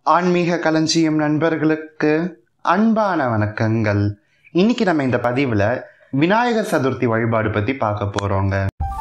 ஆன்மீக களஞ்சியம் நண்பர்களுக்கு அன்பான வணக்கங்கள் இன்னைக்கு நம்ம இந்த பதிவில் விநாயகர் சதுர்த்தி வழிபாடு பற்றி பார்க்க போகிறோங்க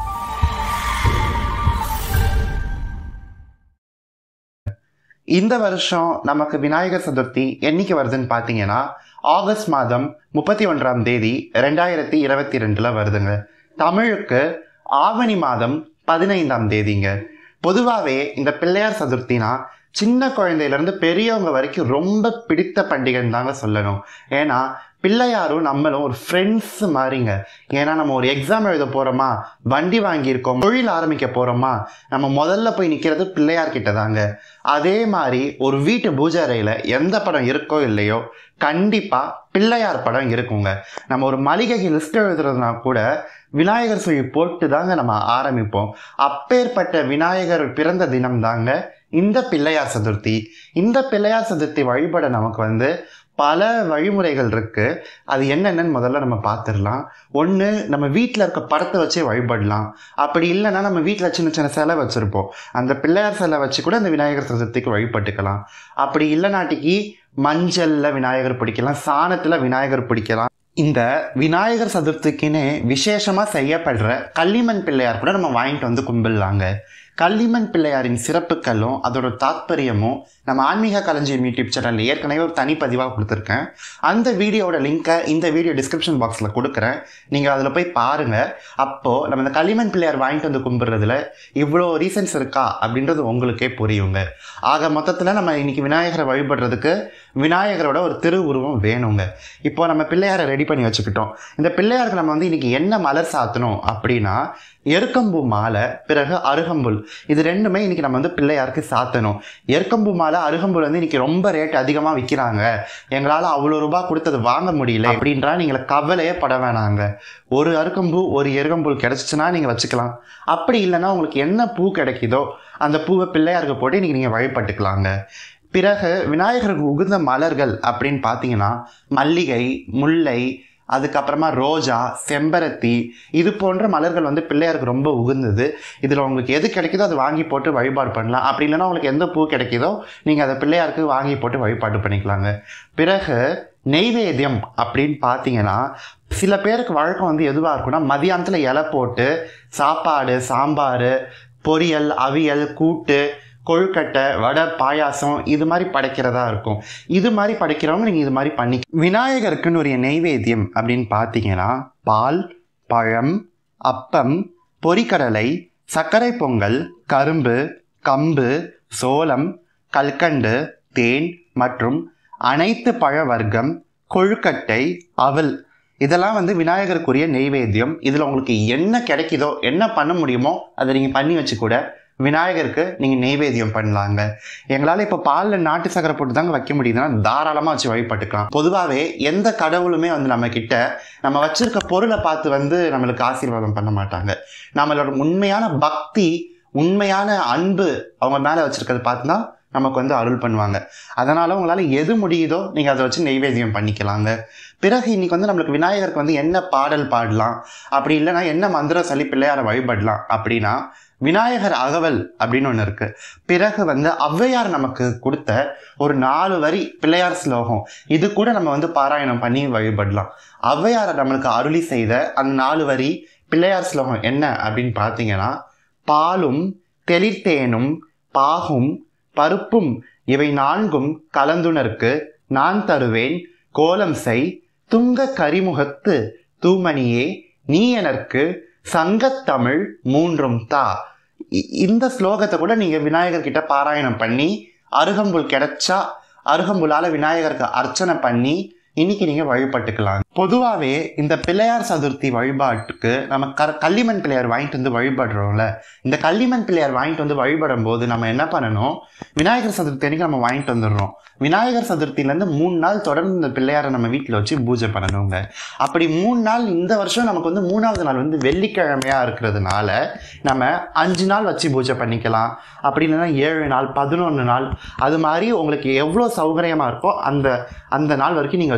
இந்த வருஷம் நமக்கு விநாயகர் சதுர்த்தி என்னைக்கு வருதுன்னு பார்த்தீங்கன்னா ஆகஸ்ட் மாதம் முப்பத்தி ஒன்றாம் தேதி ரெண்டாயிரத்தி இருபத்தி ரெண்டில் வருதுங்க தமிழுக்கு ஆவணி மாதம் பதினைந்தாம் தேதிங்க பொதுவாகவே இந்த பிள்ளையார் சதுர்த்தினா சின்ன குழந்தையிலேருந்து பெரியவங்க வரைக்கும் ரொம்ப பிடித்த பண்டிகைன்னு தாங்க சொல்லணும் ஏன்னா பிள்ளையாரும் நம்மளும் ஒரு ஃப்ரெண்ட்ஸ் மாதிரிங்க ஏன்னா நம்ம ஒரு எக்ஸாம் எழுத போகிறோமா வண்டி வாங்கியிருக்கோம் தொழில் ஆரம்பிக்க போகிறோமா நம்ம முதல்ல போய் நிற்கிறது பிள்ளையார் கிட்ட தாங்க அதே மாதிரி ஒரு வீட்டு பூஜை அறையில் எந்த படம் இருக்கோ இல்லையோ கண்டிப்பாக பிள்ளையார் படம் இருக்குங்க நம்ம ஒரு மளிகைக்கு லிஸ்ட் எழுதுறதுனா கூட விநாயகர் சுழி போட்டு தாங்க நம்ம ஆரம்பிப்போம் அப்பேற்பட்ட விநாயகர் பிறந்த தினம் தாங்க இந்த பிள்ளையார் சதுர்த்தி இந்த பிள்ளையார் சதுர்த்தி வழிபட நமக்கு வந்து பல வழிமுறைகள் இருக்கு அது என்னென்னு முதல்ல நம்ம பார்த்துடலாம் ஒன்று நம்ம வீட்டில் இருக்க படத்தை வச்சே வழிபடலாம் அப்படி இல்லைன்னா நம்ம வீட்டில் சின்ன சின்ன சிலை வச்சுருப்போம் அந்த பிள்ளையார் சிலை வச்சு கூட அந்த விநாயகர் சதுர்த்திக்கு வழிபட்டுக்கலாம் அப்படி இல்லைனாட்டிக்கு மஞ்சளில் விநாயகர் பிடிக்கலாம் சாணத்தில் விநாயகர் பிடிக்கலாம் இந்த விநாயகர் சதுர்த்திக்குன்னு விசேஷமாக செய்யப்படுற கள்ளிமண் பிள்ளையார் கூட நம்ம வாங்கிட்டு வந்து கும்பிடலாங்க கள்ளிமண் பிள்ளையாரின் சிறப்புகளும் அதோட தாத்பரியமும் நம்ம ஆன்மீக களஞ்சியம் யூடியூப் சேனலில் ஏற்கனவே ஒரு தனிப்பதிவாக கொடுத்துருக்கேன் அந்த வீடியோட லிங்க்கை இந்த வீடியோ டிஸ்கிரிப்ஷன் பாக்ஸில் கொடுக்குறேன் நீங்கள் அதில் போய் பாருங்கள் அப்போது நம்ம இந்த களிமண் பிள்ளையார் வாங்கிட்டு வந்து கும்பிட்றதுல இவ்வளோ ரீசன்ஸ் இருக்கா அப்படின்றது உங்களுக்கே புரியுங்க ஆக மொத்தத்தில் நம்ம இன்னைக்கு விநாயகரை வழிபடுறதுக்கு விநாயகரோட ஒரு திருவுருவம் வேணுங்க இப்போ நம்ம பிள்ளையாரை ரெடி பண்ணி வச்சுக்கிட்டோம் இந்த பிள்ளையாருக்கு நம்ம வந்து இன்னைக்கு என்ன மலர் சாத்தணும் அப்படின்னா எருக்கம்பூ மாலை பிறகு அருகம்புல் இது ரெண்டுமே இன்னைக்கு நம்ம வந்து பிள்ளையாருக்கு சாத்தணும் எருக்கம்பூ மாலை அருகம்புல் வந்து இன்னைக்கு ரொம்ப ரேட் அதிகமாக விற்கிறாங்க எங்களால் அவ்வளோ ரூபாய் கொடுத்தது வாங்க முடியல அப்படின்றா நீங்கள் கவலையே பட வேணாங்க ஒரு அருகம்பூ ஒரு எருகம்புல் கிடச்சிச்சுன்னா நீங்கள் வச்சுக்கலாம் அப்படி இல்லைன்னா உங்களுக்கு என்ன பூ கிடைக்குதோ அந்த பூவை பிள்ளையாருக்கு போட்டு இன்னைக்கு நீங்கள் வழிபட்டுக்கலாங்க பிறகு விநாயகருக்கு உகுந்த மலர்கள் அப்படின்னு பார்த்தீங்கன்னா மல்லிகை முல்லை அதுக்கப்புறமா ரோஜா செம்பருத்தி இது போன்ற மலர்கள் வந்து பிள்ளையாருக்கு ரொம்ப உகுந்தது இதில் உங்களுக்கு எது கிடைக்குதோ அதை வாங்கி போட்டு வழிபாடு பண்ணலாம் அப்படி இல்லைன்னா உங்களுக்கு எந்த பூ கிடைக்குதோ நீங்கள் அதை பிள்ளையாருக்கு வாங்கி போட்டு வழிபாடு பண்ணிக்கலாங்க பிறகு நெய்வேத்தியம் அப்படின்னு பார்த்தீங்கன்னா சில பேருக்கு வழக்கம் வந்து எதுவாக இருக்கும்னா மதியானத்தில் இலை போட்டு சாப்பாடு சாம்பார் பொரியல் அவியல் கூட்டு கொழுக்கட்டை வடை பாயாசம் இது மாதிரி படைக்கிறதா இருக்கும் இது மாதிரி படைக்கிறவங்க நீங்கள் இது மாதிரி பண்ணி விநாயகருக்குன்னு ஒரு நெய்வேத்தியம் அப்படின்னு பார்த்தீங்கன்னா பால் பழம் அப்பம் பொரிக்கடலை சர்க்கரை பொங்கல் கரும்பு கம்பு சோளம் கல்கண்டு தேன் மற்றும் அனைத்து பழ வர்க்கம் கொழுக்கட்டை அவல் இதெல்லாம் வந்து விநாயகருக்குரிய நெய்வேத்தியம் இதில் உங்களுக்கு என்ன கிடைக்குதோ என்ன பண்ண முடியுமோ அதை நீங்கள் பண்ணி வச்சு கூட விநாயகருக்கு நீங்கள் நெய்வேத்தியம் பண்ணலாங்க எங்களால் இப்போ பாலில் நாட்டு சக்கரை போட்டு தாங்க வைக்க முடியுதுன்னா தாராளமாக வச்சு வழிபட்டுக்கலாம் பொதுவாகவே எந்த கடவுளுமே வந்து நம்ம கிட்ட நம்ம வச்சிருக்க பொருளை பார்த்து வந்து நம்மளுக்கு ஆசீர்வாதம் பண்ண மாட்டாங்க நம்மளோட உண்மையான பக்தி உண்மையான அன்பு அவங்க மேலே வச்சிருக்கிறது பார்த்து தான் நமக்கு வந்து அருள் பண்ணுவாங்க அதனால் உங்களால் எது முடியுதோ நீங்கள் அதை வச்சு நெய்வேத்தியம் பண்ணிக்கலாங்க பிறகு இன்னைக்கு வந்து நம்மளுக்கு விநாயகருக்கு வந்து என்ன பாடல் பாடலாம் அப்படி இல்லைன்னா என்ன மந்திர சளி பிள்ளையாரை வழிபடலாம் அப்படின்னா விநாயகர் அகவல் அப்படின்னு ஒன்று இருக்கு பிறகு வந்து ஔவையார் நமக்கு கொடுத்த ஒரு நாலு வரி பிள்ளையார் ஸ்லோகம் இது கூட நம்ம வந்து பாராயணம் பண்ணி வழிபடலாம் ஔவையாரை நம்மளுக்கு அருளி செய்த அந்த நாலு வரி பிள்ளையார் ஸ்லோகம் என்ன அப்படின்னு பார்த்தீங்கன்னா பாலும் தெளித்தேனும் பாகும் பருப்பும் இவை நான்கும் கலந்துணர்க்கு நான் தருவேன் கோலம் செய் துங்க கரிமுகத்து தூமணியே நீ எனக்கு சங்கத்தமிழ் மூன்றும் தா இ- இந்த ஸ்லோகத்தை கூட நீங்க விநாயகர் கிட்ட பாராயணம் பண்ணி அருகம்புல் கிடைச்சா அருகம்புல்லால விநாயகருக்கு அர்ச்சனை பண்ணி இன்னைக்கு நீங்க வழிபட்டுக்கலாம் பொதுவாகவே இந்த பிள்ளையார் சதுர்த்தி வழிபாட்டுக்கு நம்ம க கள்ளிமண் பிள்ளையார் வாங்கிட்டு வந்து வழிபடுறோம்ல இந்த கள்ளிமண் பிள்ளையார் வாங்கிட்டு வந்து வழிபடும் போது நம்ம என்ன பண்ணணும் விநாயகர் சதுர்த்தி அன்னைக்கு நம்ம வாங்கிட்டு வந்துடுறோம் விநாயகர் சதுர்த்திலேருந்து மூணு நாள் தொடர்ந்து இந்த பிள்ளையாரை நம்ம வீட்டில் வச்சு பூஜை பண்ணணுங்க அப்படி மூணு நாள் இந்த வருஷம் நமக்கு வந்து மூணாவது நாள் வந்து வெள்ளிக்கிழமையா இருக்கிறதுனால நம்ம அஞ்சு நாள் வச்சு பூஜை பண்ணிக்கலாம் அப்படி இல்லைன்னா ஏழு நாள் பதினொன்று நாள் அது மாதிரி உங்களுக்கு எவ்வளோ சௌகரியமாக இருக்கோ அந்த அந்த நாள் வரைக்கும் நீங்கள் வச்சு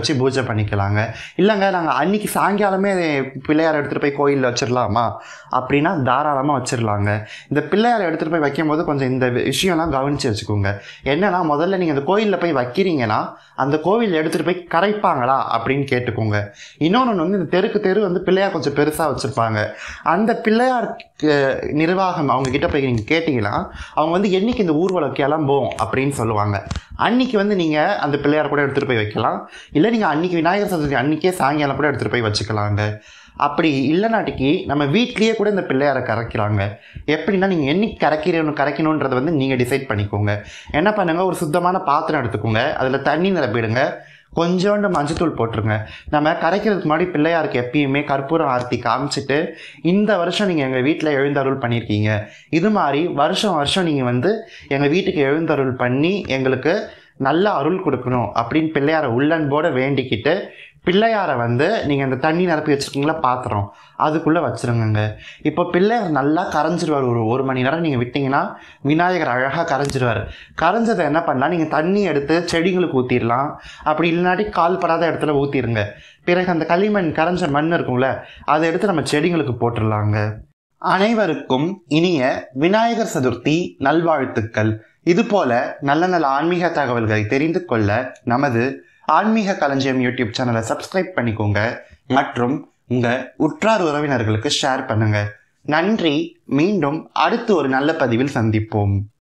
வச்சு பூஜை பண்ணிக்கலாங்க இல்லைங்க நாங்கள் அன்னைக்கு சாயங்காலமே பிள்ளையார் எடுத்துகிட்டு போய் கோயிலில் வச்சிடலாமா அப்படின்னா தாராளமாக வச்சிடலாங்க இந்த பிள்ளையார் எடுத்துகிட்டு போய் வைக்கும்போது கொஞ்சம் இந்த விஷயம்லாம் கவனித்து வச்சுக்கோங்க என்னன்னா முதல்ல நீங்கள் அந்த கோயிலில் போய் வைக்கிறீங்கன்னா அந்த கோவில் எடுத்துகிட்டு போய் கரைப்பாங்களா அப்படின்னு கேட்டுக்கோங்க இன்னொன்று வந்து இந்த தெருக்கு தெரு வந்து பிள்ளையார் கொஞ்சம் பெருசாக வச்சுருப்பாங்க அந்த பிள்ளையார் அஹ், நிர்வாகம் அவங்க கிட்ட போய் நீங்கள் கேட்டிங்கன்னா அவங்க வந்து என்னைக்கு இந்த ஊர்வலம் கிளம்பும் அப்படின்னு சொல்லுவாங்க அன்னைக்கு வந்து நீங்கள் அந்த பிள்ளையார் கூட எடுத்துகிட்டு போய் வைக்கலாம் இல்லை நீங்கள் அன்னைக்கு விநாயகர் சதுர்த்தி அன்னைக்கே சாயங்காலம் கூட எடுத்துகிட்டு போய் வச்சுக்கலாங்க அப்படி இல்லைனாட்டிக்கு நம்ம வீட்லேயே கூட இந்த பிள்ளையாரை கரைக்கிறாங்க எப்படின்னா நீங்கள் என்னைக்கு கரைக்கிறணும் கரைக்கணுன்றதை வந்து நீங்கள் டிசைட் பண்ணிக்கோங்க என்ன பண்ணுங்க ஒரு சுத்தமான பாத்திரம் எடுத்துக்கோங்க அதில் தண்ணி நிரப்பிடுங்க கொஞ்சோண்டு மஞ்சத்தூள் போட்டுருங்க நம்ம கரைக்கிறதுக்கு முன்னாடி பிள்ளையாருக்கு எப்பயுமே கற்பூரம் ஆர்த்தி காமிச்சிட்டு இந்த வருஷம் நீங்கள் எங்கள் வீட்டில் எழுந்தருள் பண்ணியிருக்கீங்க இது மாதிரி வருஷம் வருஷம் நீங்கள் வந்து எங்கள் வீட்டுக்கு எழுந்தருள் பண்ணி எங்களுக்கு நல்ல அருள் கொடுக்கணும் அப்படின்னு பிள்ளையாரை உள்ளன்போட வேண்டிக்கிட்டு பிள்ளையாரை வந்து நீங்கள் இந்த தண்ணி நிரப்பி வச்சுருக்கீங்களா பாத்திரம் அதுக்குள்ளே வச்சுருங்கங்க இப்போ பிள்ளையார் நல்லா கரைஞ்சிருவார் ஒரு ஒரு மணி நேரம் நீங்கள் விட்டிங்கன்னா விநாயகர் அழகாக கரைஞ்சிருவார் கரைஞ்சதை என்ன பண்ணலாம் நீங்கள் தண்ணி எடுத்து செடிங்களுக்கு ஊற்றிடலாம் அப்படி இல்லைனாட்டி கால் படாத இடத்துல ஊற்றிடுங்க பிறகு அந்த களிமண் கரைஞ்ச மண் இருக்கும்ல அதை எடுத்து நம்ம செடிங்களுக்கு போட்டுடலாங்க அனைவருக்கும் இனிய விநாயகர் சதுர்த்தி நல்வாழ்த்துக்கள் இதுபோல நல்ல நல்ல ஆன்மீக தகவல்களை தெரிந்து கொள்ள நமது ஆன்மீக களஞ்சியம் யூடியூப் சேனலை சப்ஸ்கிரைப் பண்ணிக்கோங்க மற்றும் உங்க உற்றார் உறவினர்களுக்கு ஷேர் பண்ணுங்க நன்றி மீண்டும் அடுத்து ஒரு நல்ல பதிவில் சந்திப்போம்